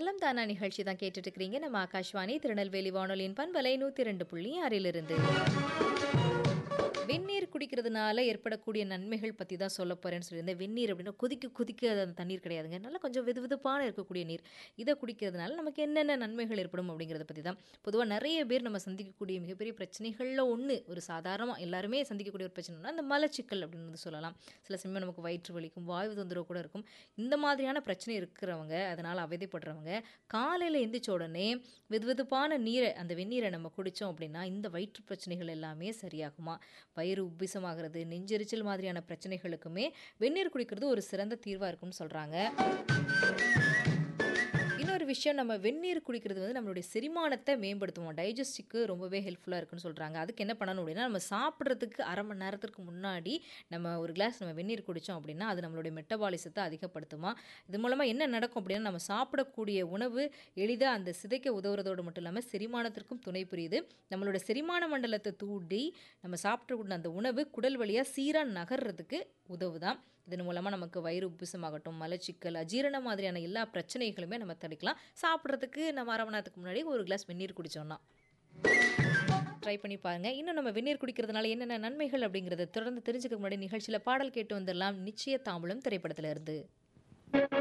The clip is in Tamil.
நலம் தானா நிகழ்ச்சி தான் கேட்டுட்டு இருக்கிறீங்க நம்ம ஆகாஷ்வாணி திருநெல்வேலி வானொலியின் பண்பலை நூற்றி ரெண்டு புள்ளி ஆறிலிருந்து வெந்நீர் குடிக்கிறதுனால ஏற்படக்கூடிய நன்மைகள் பற்றி தான் சொல்ல போகிறேன்னு சொல்லியிருந்தேன் வெந்நீர் அப்படின்னா கொதிக்க கொதிக்க அது அந்த தண்ணீர் கிடையாதுங்க நல்லா கொஞ்சம் வெது வெதுப்பான இருக்கக்கூடிய நீர் இதை குடிக்கிறதுனால நமக்கு என்னென்ன நன்மைகள் ஏற்படும் அப்படிங்கிறத பற்றி தான் பொதுவாக நிறைய பேர் நம்ம சந்திக்கக்கூடிய மிகப்பெரிய பிரச்சனைகளில் ஒன்று ஒரு சாதாரணமாக எல்லாருமே சந்திக்கக்கூடிய ஒரு பிரச்சனைனா அந்த மலச்சிக்கல் அப்படின்னு வந்து சொல்லலாம் சில சமயம் நமக்கு வயிற்று வலிக்கும் வாயு தொந்தரவு கூட இருக்கும் இந்த மாதிரியான பிரச்சனை இருக்கிறவங்க அதனால் அவதிப்படுறவங்க காலையில் எந்திரிச்ச உடனே வெதுவெதுப்பான நீரை அந்த வெந்நீரை நம்ம குடித்தோம் அப்படின்னா இந்த வயிற்று பிரச்சனைகள் எல்லாமே சரியாகுமா வயிறு உப்பிசமாகிறது நெஞ்செரிச்சல் மாதிரியான பிரச்சனைகளுக்குமே வெந்நீர் குடிக்கிறது ஒரு சிறந்த தீர்வாக இருக்கும்னு சொல்கிறாங்க இன்னொரு விஷயம் நம்ம வெந்நீர் குடிக்கிறது வந்து நம்மளுடைய செரிமானத்தை மேம்படுத்துவோம் டைஜஸ்டிக்கு ரொம்பவே ஹெல்ப்ஃபுல்லாக இருக்குன்னு சொல்கிறாங்க அதுக்கு என்ன பண்ணணும் அப்படின்னா நம்ம சாப்பிட்றதுக்கு அரை மணி நேரத்துக்கு முன்னாடி நம்ம ஒரு கிளாஸ் நம்ம வெந்நீர் குடித்தோம் அப்படின்னா அது நம்மளுடைய மெட்டபாலிசத்தை அதிகப்படுத்துமா இது மூலமாக என்ன நடக்கும் அப்படின்னா நம்ம சாப்பிடக்கூடிய உணவு எளிதாக அந்த சிதைக்க உதவுறதோடு மட்டும் இல்லாமல் செரிமானத்திற்கும் துணை புரியுது நம்மளோட செரிமான மண்டலத்தை தூண்டி நம்ம சாப்பிட்ற அந்த உணவு குடல் வழியாக சீராக நகர்றதுக்கு உதவுதான் இதன் மூலமாக நமக்கு வயிறு உப்புசமாகட்டும் மலச்சிக்கல் அஜீரணம் மாதிரியான எல்லா பிரச்சனைகளுமே நம்ம தடுக்கலாம் சாப்பிட்றதுக்கு நம்ம அரை மணி நேரத்துக்கு முன்னாடி ஒரு கிளாஸ் வெந்நீர் குடித்தோம்னா ட்ரை பண்ணி பாருங்க இன்னும் நம்ம வெந்நீர் குடிக்கிறதுனால என்னென்ன நன்மைகள் அப்படிங்கிறத தொடர்ந்து தெரிஞ்சுக்க முன்னாடி நிகழ்ச்சியில் பாடல் கேட்டு வந்துடலாம் நிச்சய தாம்பலம் திரைப்படத்துல இருந்து